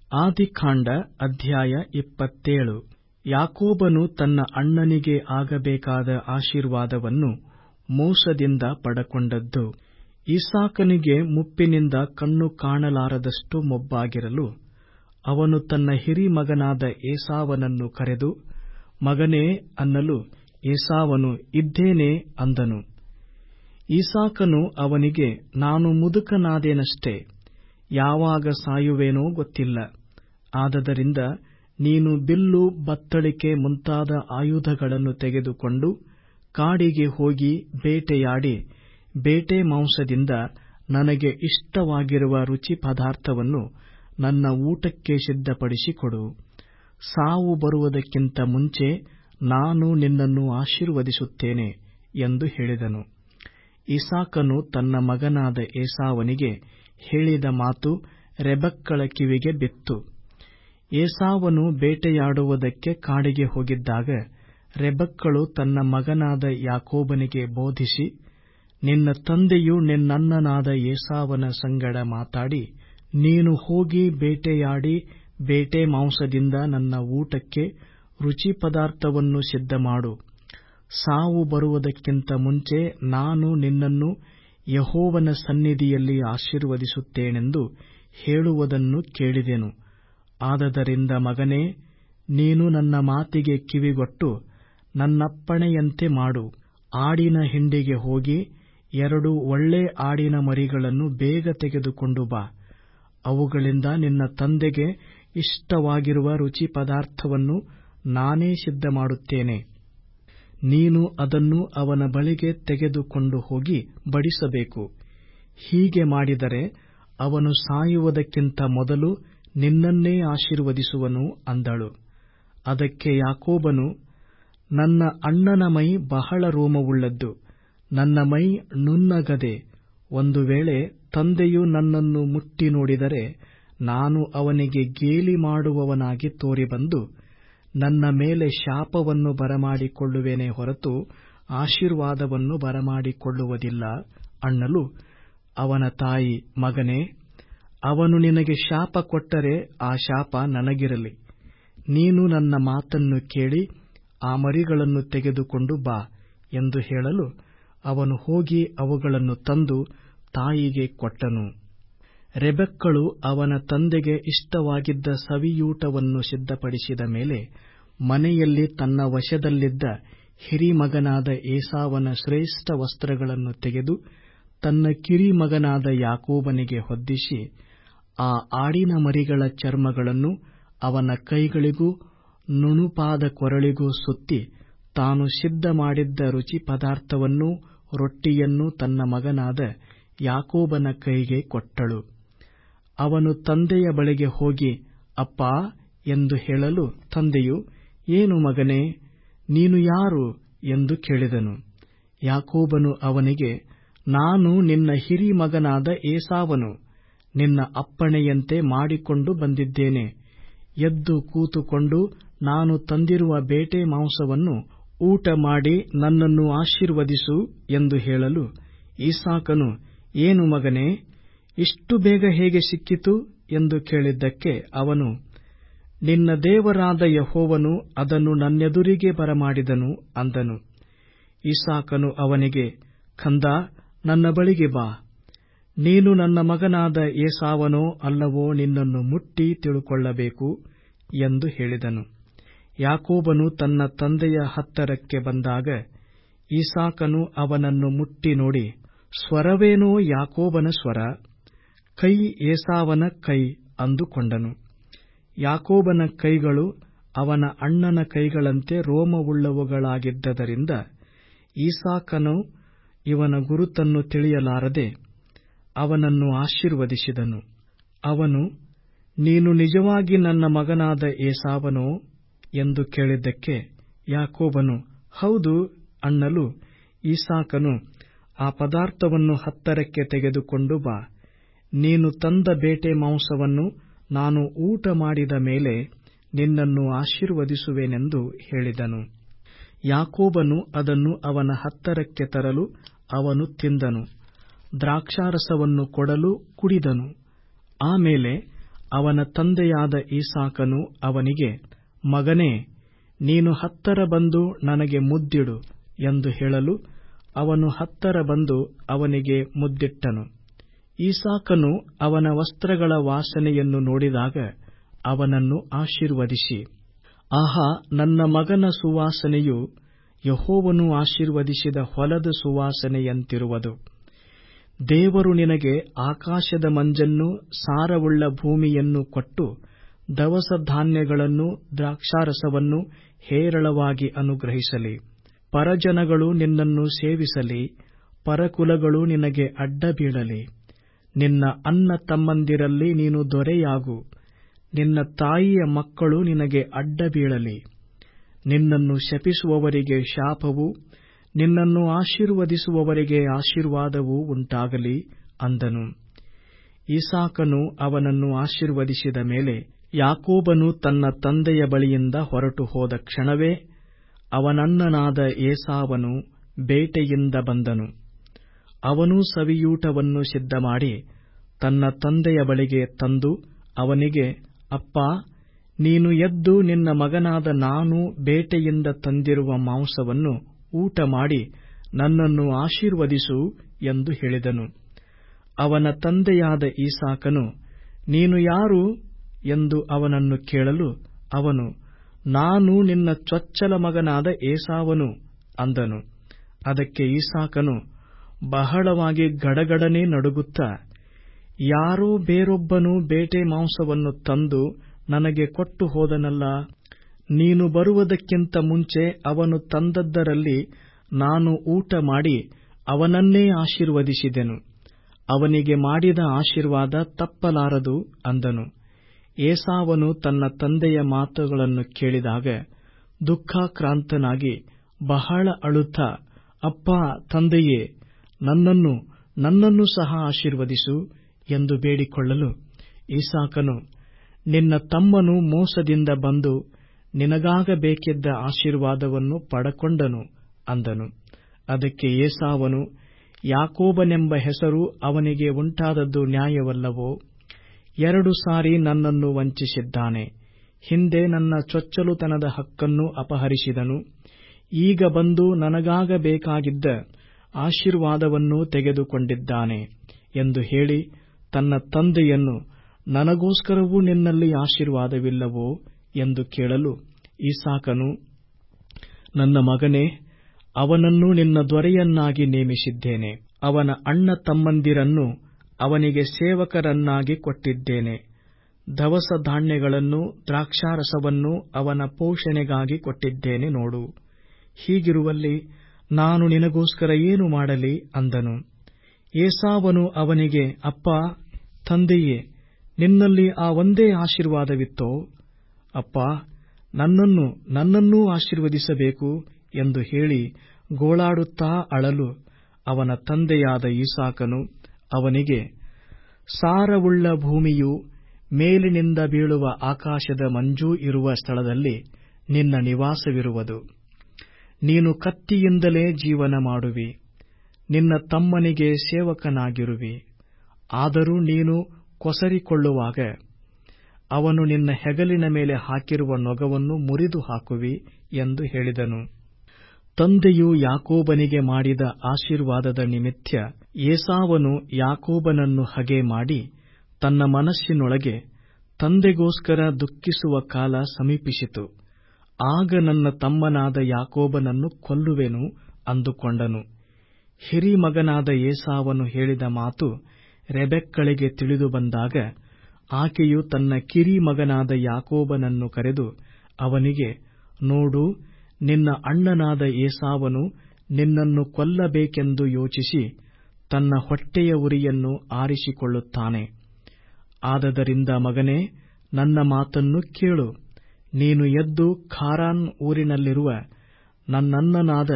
ಆದಿಕಾಂಡ ಅಧ್ಯಾಯ ಇಪ್ಪತ್ತೇಳು ಯಾಕೋಬನು ತನ್ನ ಅಣ್ಣನಿಗೆ ಆಗಬೇಕಾದ ಆಶೀರ್ವಾದವನ್ನು ಮೋಸದಿಂದ ಪಡಕೊಂಡದ್ದು ಇಸಾಕನಿಗೆ ಮುಪ್ಪಿನಿಂದ ಕಣ್ಣು ಕಾಣಲಾರದಷ್ಟು ಮೊಬ್ಬಾಗಿರಲು ಅವನು ತನ್ನ ಹಿರೀಮಗನಾದ ಏಸಾವನನ್ನು ಕರೆದು ಮಗನೇ ಅನ್ನಲು ಏಸಾವನು ಇದ್ದೇನೆ ಅಂದನು ಇಸಾಕನು ಅವನಿಗೆ ನಾನು ಮುದುಕನಾದೇನಷ್ಟೆ ಯಾವಾಗ ಸಾಯುವೆನೋ ಗೊತ್ತಿಲ್ಲ ಆದದರಿಂದ ನೀನು ಬಿಲ್ಲು ಬತ್ತಳಿಕೆ ಮುಂತಾದ ಆಯುಧಗಳನ್ನು ತೆಗೆದುಕೊಂಡು ಕಾಡಿಗೆ ಹೋಗಿ ಬೇಟೆಯಾಡಿ ಬೇಟೆ ಮಾಂಸದಿಂದ ನನಗೆ ಇಷ್ಟವಾಗಿರುವ ರುಚಿ ಪದಾರ್ಥವನ್ನು ನನ್ನ ಊಟಕ್ಕೆ ಸಿದ್ಧಪಡಿಸಿಕೊಡು ಸಾವು ಬರುವುದಕ್ಕಿಂತ ಮುಂಚೆ ನಾನು ನಿನ್ನನ್ನು ಆಶೀರ್ವದಿಸುತ್ತೇನೆ ಎಂದು ಹೇಳಿದನು ಇಸಾಕನು ತನ್ನ ಮಗನಾದ ಏಸಾವನಿಗೆ ಹೇಳಿದ ಮಾತು ರೆಬಕ್ಕಳ ಕಿವಿಗೆ ಬಿತ್ತು ಏಸಾವನು ಬೇಟೆಯಾಡುವುದಕ್ಕೆ ಕಾಡಿಗೆ ಹೋಗಿದ್ದಾಗ ರೆಬಕ್ಕಳು ತನ್ನ ಮಗನಾದ ಯಾಕೋಬನಿಗೆ ಬೋಧಿಸಿ ನಿನ್ನ ತಂದೆಯು ನಿನ್ನಣ್ಣನಾದ ಏಸಾವನ ಸಂಗಡ ಮಾತಾಡಿ ನೀನು ಹೋಗಿ ಬೇಟೆಯಾಡಿ ಬೇಟೆ ಮಾಂಸದಿಂದ ನನ್ನ ಊಟಕ್ಕೆ ರುಚಿ ಪದಾರ್ಥವನ್ನು ಸಿದ್ಧಮಾಡು ಸಾವು ಬರುವುದಕ್ಕಿಂತ ಮುಂಚೆ ನಾನು ನಿನ್ನನ್ನು ಯಹೋವನ ಸನ್ನಿಧಿಯಲ್ಲಿ ಆಶೀರ್ವದಿಸುತ್ತೇನೆಂದು ಹೇಳುವುದನ್ನು ಕೇಳಿದೆನು ಆದದರಿಂದ ಮಗನೇ ನೀನು ನನ್ನ ಮಾತಿಗೆ ಕಿವಿಗೊಟ್ಟು ನನ್ನಪ್ಪಣೆಯಂತೆ ಮಾಡು ಆಡಿನ ಹಿಂಡಿಗೆ ಹೋಗಿ ಎರಡು ಒಳ್ಳೆ ಆಡಿನ ಮರಿಗಳನ್ನು ಬೇಗ ತೆಗೆದುಕೊಂಡು ಬಾ ಅವುಗಳಿಂದ ನಿನ್ನ ತಂದೆಗೆ ಇಷ್ಟವಾಗಿರುವ ರುಚಿ ಪದಾರ್ಥವನ್ನು ನಾನೇ ಸಿದ್ಧಮಾಡುತ್ತೇನೆ ನೀನು ಅದನ್ನು ಅವನ ಬಳಿಗೆ ತೆಗೆದುಕೊಂಡು ಹೋಗಿ ಬಡಿಸಬೇಕು ಹೀಗೆ ಮಾಡಿದರೆ ಅವನು ಸಾಯುವುದಕ್ಕಿಂತ ಮೊದಲು ನಿನ್ನನ್ನೇ ಆಶೀರ್ವದಿಸುವನು ಅಂದಳು ಅದಕ್ಕೆ ಯಾಕೋಬನು ನನ್ನ ಅಣ್ಣನ ಮೈ ಬಹಳ ರೋಮವುಳ್ಳದ್ದು ನನ್ನ ಮೈ ನುಣ್ಣಗದೆ ಒಂದು ವೇಳೆ ತಂದೆಯು ನನ್ನನ್ನು ಮುಟ್ಟಿ ನೋಡಿದರೆ ನಾನು ಅವನಿಗೆ ಗೇಲಿ ಮಾಡುವವನಾಗಿ ತೋರಿಬಂದು ನನ್ನ ಮೇಲೆ ಶಾಪವನ್ನು ಬರಮಾಡಿಕೊಳ್ಳುವೆನೇ ಹೊರತು ಆಶೀರ್ವಾದವನ್ನು ಬರಮಾಡಿಕೊಳ್ಳುವುದಿಲ್ಲ ಅನ್ನಲು ಅವನ ತಾಯಿ ಮಗನೇ ಅವನು ನಿನಗೆ ಶಾಪ ಕೊಟ್ಟರೆ ಆ ಶಾಪ ನನಗಿರಲಿ ನೀನು ನನ್ನ ಮಾತನ್ನು ಕೇಳಿ ಆ ಮರಿಗಳನ್ನು ತೆಗೆದುಕೊಂಡು ಬಾ ಎಂದು ಹೇಳಲು ಅವನು ಹೋಗಿ ಅವುಗಳನ್ನು ತಂದು ತಾಯಿಗೆ ಕೊಟ್ಟನು ರೆಬೆಕ್ಕಳು ಅವನ ತಂದೆಗೆ ಇಷ್ಟವಾಗಿದ್ದ ಸವಿಯೂಟವನ್ನು ಸಿದ್ಧಪಡಿಸಿದ ಮೇಲೆ ಮನೆಯಲ್ಲಿ ತನ್ನ ವಶದಲ್ಲಿದ್ದ ಹಿರಿಮಗನಾದ ಏಸಾವನ ಶ್ರೇಷ್ಠ ವಸ್ತ್ರಗಳನ್ನು ತೆಗೆದು ತನ್ನ ಕಿರಿಮಗನಾದ ಯಾಕೋಬನಿಗೆ ಹೊದ್ದಿಸಿ ಆ ಆಡಿನ ಮರಿಗಳ ಚರ್ಮಗಳನ್ನು ಅವನ ಕೈಗಳಿಗೂ ನುಣುಪಾದ ಕೊರಳಿಗೂ ಸುತ್ತಿ ತಾನು ಸಿದ್ಧ ಮಾಡಿದ್ದ ರುಚಿ ಪದಾರ್ಥವನ್ನೂ ರೊಟ್ಟಿಯನ್ನೂ ತನ್ನ ಮಗನಾದ ಯಾಕೋಬನ ಕೈಗೆ ಕೊಟ್ಟಳು ಅವನು ತಂದೆಯ ಬಳಿಗೆ ಹೋಗಿ ಅಪ್ಪಾ ಎಂದು ಹೇಳಲು ತಂದೆಯು ಏನು ಮಗನೇ ನೀನು ಯಾರು ಎಂದು ಕೇಳಿದನು ಯಾಕೋಬನು ಅವನಿಗೆ ನಾನು ನಿನ್ನ ಹಿರಿಮಗನಾದ ಏಸಾವನು ನಿನ್ನ ಅಪ್ಪಣೆಯಂತೆ ಮಾಡಿಕೊಂಡು ಬಂದಿದ್ದೇನೆ ಎದ್ದು ಕೂತುಕೊಂಡು ನಾನು ತಂದಿರುವ ಬೇಟೆ ಮಾಂಸವನ್ನು ಊಟ ಮಾಡಿ ನನ್ನನ್ನು ಆಶೀರ್ವದಿಸು ಎಂದು ಹೇಳಲು ಇಸಾಕನು ಏನು ಮಗನೇ ಇಷ್ಟು ಬೇಗ ಹೇಗೆ ಸಿಕ್ಕಿತು ಎಂದು ಕೇಳಿದ್ದಕ್ಕೆ ಅವನು ನಿನ್ನ ದೇವರಾದ ಯಹೋವನು ಅದನ್ನು ನನ್ನೆದುರಿಗೆ ಬರಮಾಡಿದನು ಅಂದನು ಇಸಾಕನು ಅವನಿಗೆ ಕಂದ ನನ್ನ ಬಳಿಗೆ ಬಾ ನೀನು ನನ್ನ ಮಗನಾದ ಏಸಾವನೋ ಅಲ್ಲವೋ ನಿನ್ನನ್ನು ಮುಟ್ಟಿ ತಿಳುಕೊಳ್ಳಬೇಕು ಎಂದು ಹೇಳಿದನು ಯಾಕೋಬನು ತನ್ನ ತಂದೆಯ ಹತ್ತರಕ್ಕೆ ಬಂದಾಗ ಇಸಾಕನು ಅವನನ್ನು ಮುಟ್ಟಿ ನೋಡಿ ಸ್ವರವೇನೋ ಯಾಕೋಬನ ಸ್ವರ ಕೈ ಏಸಾವನ ಕೈ ಅಂದುಕೊಂಡನು ಯಾಕೋಬನ ಕೈಗಳು ಅವನ ಅಣ್ಣನ ಕೈಗಳಂತೆ ರೋಮವುಳ್ಳವುಗಳಾಗಿದ್ದರಿಂದ ಈಸಾಕನು ಇವನ ಗುರುತನ್ನು ತಿಳಿಯಲಾರದೆ ಅವನನ್ನು ಆಶೀರ್ವದಿಸಿದನು ಅವನು ನೀನು ನಿಜವಾಗಿ ನನ್ನ ಮಗನಾದ ಏಸಾವನೋ ಎಂದು ಕೇಳಿದ್ದಕ್ಕೆ ಯಾಕೋಬನು ಹೌದು ಅನ್ನಲು ಈಸಾಕನು ಆ ಪದಾರ್ಥವನ್ನು ಹತ್ತರಕ್ಕೆ ತೆಗೆದುಕೊಂಡು ಬಾ ನೀನು ತಂದ ಬೇಟೆ ಮಾಂಸವನ್ನು ನಾನು ಊಟ ಮಾಡಿದ ಮೇಲೆ ನಿನ್ನನ್ನು ಆಶೀರ್ವದಿಸುವೆನೆಂದು ಹೇಳಿದನು ಯಾಕೋಬನು ಅದನ್ನು ಅವನ ಹತ್ತರಕ್ಕೆ ತರಲು ಅವನು ತಿಂದನು ದ್ರಾಕ್ಷಾರಸವನ್ನು ಕೊಡಲು ಕುಡಿದನು ಆಮೇಲೆ ಅವನ ತಂದೆಯಾದ ಈಸಾಕನು ಅವನಿಗೆ ಮಗನೇ ನೀನು ಹತ್ತರ ಬಂದು ನನಗೆ ಮುದ್ದಿಡು ಎಂದು ಹೇಳಲು ಅವನು ಹತ್ತರ ಬಂದು ಅವನಿಗೆ ಮುದ್ದಿಟ್ಟನು ಈಸಾಕನು ಅವನ ವಸ್ತ್ರಗಳ ವಾಸನೆಯನ್ನು ನೋಡಿದಾಗ ಅವನನ್ನು ಆಶೀರ್ವದಿಸಿ ಆಹಾ ನನ್ನ ಮಗನ ಸುವಾಸನೆಯು ಯಹೋವನು ಆಶೀರ್ವದಿಸಿದ ಹೊಲದ ಸುವಾಸನೆಯಂತಿರುವುದು ದೇವರು ನಿನಗೆ ಆಕಾಶದ ಮಂಜನ್ನು ಸಾರವುಳ್ಳ ಭೂಮಿಯನ್ನು ಕೊಟ್ಟು ದವಸ ಧಾನ್ಯಗಳನ್ನು ದ್ರಾಕ್ಷಾರಸವನ್ನು ಹೇರಳವಾಗಿ ಅನುಗ್ರಹಿಸಲಿ ಪರಜನಗಳು ನಿನ್ನನ್ನು ಸೇವಿಸಲಿ ಪರಕುಲಗಳು ನಿನಗೆ ಅಡ್ಡ ಬೀಳಲಿ ನಿನ್ನ ಅನ್ನ ತಮ್ಮಂದಿರಲ್ಲಿ ನೀನು ದೊರೆಯಾಗು ನಿನ್ನ ತಾಯಿಯ ಮಕ್ಕಳು ನಿನಗೆ ಅಡ್ಡ ಬೀಳಲಿ ನಿನ್ನನ್ನು ಶಪಿಸುವವರಿಗೆ ಶಾಪವು ನಿನ್ನನ್ನು ಆಶೀರ್ವದಿಸುವವರಿಗೆ ಆಶೀರ್ವಾದವೂ ಉಂಟಾಗಲಿ ಅಂದನು ಈಸಾಕನು ಅವನನ್ನು ಆಶೀರ್ವದಿಸಿದ ಮೇಲೆ ಯಾಕೋಬನು ತನ್ನ ತಂದೆಯ ಬಳಿಯಿಂದ ಹೊರಟು ಹೋದ ಕ್ಷಣವೇ ಅವನಣ್ಣನಾದ ಏಸಾವನು ಬೇಟೆಯಿಂದ ಬಂದನು ಅವನೂ ಸವಿಯೂಟವನ್ನು ಸಿದ್ಧಮಾಡಿ ತನ್ನ ತಂದೆಯ ಬಳಿಗೆ ತಂದು ಅವನಿಗೆ ಅಪ್ಪಾ ನೀನು ಎದ್ದು ನಿನ್ನ ಮಗನಾದ ನಾನು ಬೇಟೆಯಿಂದ ತಂದಿರುವ ಮಾಂಸವನ್ನು ಊಟ ಮಾಡಿ ನನ್ನನ್ನು ಆಶೀರ್ವದಿಸು ಎಂದು ಹೇಳಿದನು ಅವನ ತಂದೆಯಾದ ಈಸಾಕನು ನೀನು ಯಾರು ಎಂದು ಅವನನ್ನು ಕೇಳಲು ಅವನು ನಾನು ನಿನ್ನ ಚೊಚ್ಚಲ ಮಗನಾದ ಏಸಾವನು ಅಂದನು ಅದಕ್ಕೆ ಈಸಾಕನು ಬಹಳವಾಗಿ ಗಡಗಡನೆ ನಡುಗುತ್ತಾ ಯಾರೋ ಬೇರೊಬ್ಬನು ಬೇಟೆ ಮಾಂಸವನ್ನು ತಂದು ನನಗೆ ಕೊಟ್ಟು ಹೋದನಲ್ಲ ನೀನು ಬರುವುದಕ್ಕಿಂತ ಮುಂಚೆ ಅವನು ತಂದದ್ದರಲ್ಲಿ ನಾನು ಊಟ ಮಾಡಿ ಅವನನ್ನೇ ಆಶೀರ್ವದಿಸಿದೆನು ಅವನಿಗೆ ಮಾಡಿದ ಆಶೀರ್ವಾದ ತಪ್ಪಲಾರದು ಅಂದನು ಏಸಾವನು ತನ್ನ ತಂದೆಯ ಮಾತುಗಳನ್ನು ಕೇಳಿದಾಗ ದುಃಖಾಕ್ರಾಂತನಾಗಿ ಬಹಳ ಅಳುತ್ತಾ ಅಪ್ಪಾ ತಂದೆಯೇ ನನ್ನನ್ನು ನನ್ನನ್ನು ಸಹ ಆಶೀರ್ವದಿಸು ಎಂದು ಬೇಡಿಕೊಳ್ಳಲು ಈಸಾಕನು ನಿನ್ನ ತಮ್ಮನು ಮೋಸದಿಂದ ಬಂದು ನಿನಗಾಗಬೇಕಿದ್ದ ಆಶೀರ್ವಾದವನ್ನು ಪಡಕೊಂಡನು ಅಂದನು ಅದಕ್ಕೆ ಏಸಾವನು ಯಾಕೋಬನೆಂಬ ಹೆಸರು ಅವನಿಗೆ ಉಂಟಾದದ್ದು ನ್ಯಾಯವಲ್ಲವೋ ಎರಡು ಸಾರಿ ನನ್ನನ್ನು ವಂಚಿಸಿದ್ದಾನೆ ಹಿಂದೆ ನನ್ನ ಚೊಚ್ಚಲುತನದ ಹಕ್ಕನ್ನು ಅಪಹರಿಸಿದನು ಈಗ ಬಂದು ನನಗಾಗಬೇಕಾಗಿದ್ದ ಆಶೀರ್ವಾದವನ್ನೂ ತೆಗೆದುಕೊಂಡಿದ್ದಾನೆ ಎಂದು ಹೇಳಿ ತನ್ನ ತಂದೆಯನ್ನು ನನಗೋಸ್ಕರವೂ ನಿನ್ನಲ್ಲಿ ಆಶೀರ್ವಾದವಿಲ್ಲವೋ ಎಂದು ಕೇಳಲು ಈಸಾಕನು ನನ್ನ ಮಗನೇ ಅವನನ್ನು ನಿನ್ನ ದೊರೆಯನ್ನಾಗಿ ನೇಮಿಸಿದ್ದೇನೆ ಅವನ ಅಣ್ಣ ತಮ್ಮಂದಿರನ್ನು ಅವನಿಗೆ ಸೇವಕರನ್ನಾಗಿ ಕೊಟ್ಟಿದ್ದೇನೆ ದವಸ ಧಾನ್ಯಗಳನ್ನು ದ್ರಾಕ್ಷಾರಸವನ್ನು ಅವನ ಪೋಷಣೆಗಾಗಿ ಕೊಟ್ಟಿದ್ದೇನೆ ನೋಡು ಹೀಗಿರುವಲ್ಲಿ ನಾನು ನಿನಗೋಸ್ಕರ ಏನು ಮಾಡಲಿ ಅಂದನು ಏಸಾವನು ಅವನಿಗೆ ಅಪ್ಪಾ ತಂದೆಯೇ ನಿನ್ನಲ್ಲಿ ಆ ಒಂದೇ ಆಶೀರ್ವಾದವಿತ್ತೋ ಅಪ್ಪಾ ನನ್ನನ್ನು ನನ್ನನ್ನೂ ಆಶೀರ್ವದಿಸಬೇಕು ಎಂದು ಹೇಳಿ ಗೋಳಾಡುತ್ತಾ ಅಳಲು ಅವನ ತಂದೆಯಾದ ಈಸಾಕನು ಅವನಿಗೆ ಸಾರವುಳ್ಳ ಭೂಮಿಯೂ ಮೇಲಿನಿಂದ ಬೀಳುವ ಆಕಾಶದ ಮಂಜೂ ಇರುವ ಸ್ಥಳದಲ್ಲಿ ನಿನ್ನ ನಿವಾಸವಿರುವುದು ನೀನು ಕತ್ತಿಯಿಂದಲೇ ಜೀವನ ಮಾಡುವಿ ನಿನ್ನ ತಮ್ಮನಿಗೆ ಸೇವಕನಾಗಿರುವಿ ಆದರೂ ನೀನು ಕೊಸರಿಕೊಳ್ಳುವಾಗ ಅವನು ನಿನ್ನ ಹೆಗಲಿನ ಮೇಲೆ ಹಾಕಿರುವ ನೊಗವನ್ನು ಮುರಿದು ಹಾಕುವಿ ಎಂದು ಹೇಳಿದನು ತಂದೆಯು ಯಾಕೋಬನಿಗೆ ಮಾಡಿದ ಆಶೀರ್ವಾದದ ನಿಮಿತ್ತ ಏಸಾವನು ಯಾಕೋಬನನ್ನು ಹಗೆ ಮಾಡಿ ತನ್ನ ಮನಸ್ಸಿನೊಳಗೆ ತಂದೆಗೋಸ್ಕರ ದುಃಖಿಸುವ ಕಾಲ ಸಮೀಪಿಸಿತು ಆಗ ನನ್ನ ತಮ್ಮನಾದ ಯಾಕೋಬನನ್ನು ಕೊಲ್ಲುವೆನು ಅಂದುಕೊಂಡನು ಹಿರಿ ಮಗನಾದ ಏಸಾವನು ಹೇಳಿದ ಮಾತು ರೆಬೆಕ್ಕಳಿಗೆ ತಿಳಿದು ಬಂದಾಗ ಆಕೆಯು ತನ್ನ ಕಿರಿ ಮಗನಾದ ಯಾಕೋಬನನ್ನು ಕರೆದು ಅವನಿಗೆ ನೋಡು ನಿನ್ನ ಅಣ್ಣನಾದ ಏಸಾವನು ನಿನ್ನನ್ನು ಕೊಲ್ಲಬೇಕೆಂದು ಯೋಚಿಸಿ ತನ್ನ ಹೊಟ್ಟೆಯ ಉರಿಯನ್ನು ಆರಿಸಿಕೊಳ್ಳುತ್ತಾನೆ ಆದದರಿಂದ ಮಗನೇ ನನ್ನ ಮಾತನ್ನು ಕೇಳು ನೀನು ಎದ್ದು ಖಾರಾನ್ ಊರಿನಲ್ಲಿರುವ ನನ್ನಣ್ಣನಾದ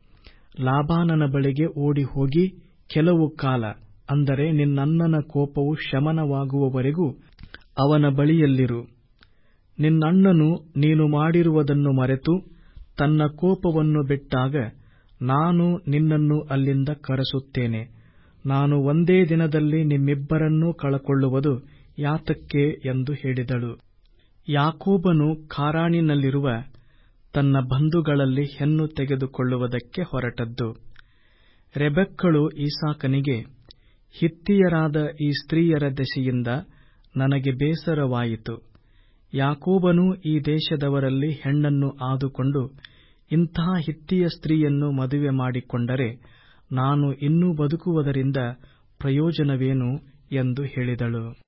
ಲಾಬಾನನ ಬಳಿಗೆ ಓಡಿಹೋಗಿ ಕೆಲವು ಕಾಲ ಅಂದರೆ ನಿನ್ನಣ್ಣನ ಕೋಪವು ಶಮನವಾಗುವವರೆಗೂ ಅವನ ಬಳಿಯಲ್ಲಿರು ನಿನ್ನಣ್ಣನು ನೀನು ಮಾಡಿರುವುದನ್ನು ಮರೆತು ತನ್ನ ಕೋಪವನ್ನು ಬಿಟ್ಟಾಗ ನಾನು ನಿನ್ನನ್ನು ಅಲ್ಲಿಂದ ಕರೆಸುತ್ತೇನೆ ನಾನು ಒಂದೇ ದಿನದಲ್ಲಿ ನಿಮ್ಮಿಬ್ಬರನ್ನೂ ಕಳಕೊಳ್ಳುವುದು ಯಾತಕ್ಕೆ ಎಂದು ಹೇಳಿದಳು ಯಾಕೋಬನು ಖಾರಾಣಿನಲ್ಲಿರುವ ತನ್ನ ಬಂಧುಗಳಲ್ಲಿ ಹೆಣ್ಣು ತೆಗೆದುಕೊಳ್ಳುವುದಕ್ಕೆ ಹೊರಟದ್ದು ರೆಬೆಕ್ಕಳು ಈಸಾಕನಿಗೆ ಹಿತ್ತಿಯರಾದ ಈ ಸ್ತ್ರೀಯರ ದೆಸೆಯಿಂದ ನನಗೆ ಬೇಸರವಾಯಿತು ಯಾಕೋಬನೂ ಈ ದೇಶದವರಲ್ಲಿ ಹೆಣ್ಣನ್ನು ಆದುಕೊಂಡು ಇಂತಹ ಹಿತ್ತಿಯ ಸ್ತ್ರೀಯನ್ನು ಮದುವೆ ಮಾಡಿಕೊಂಡರೆ ನಾನು ಇನ್ನೂ ಬದುಕುವುದರಿಂದ ಪ್ರಯೋಜನವೇನು ಎಂದು ಹೇಳಿದಳು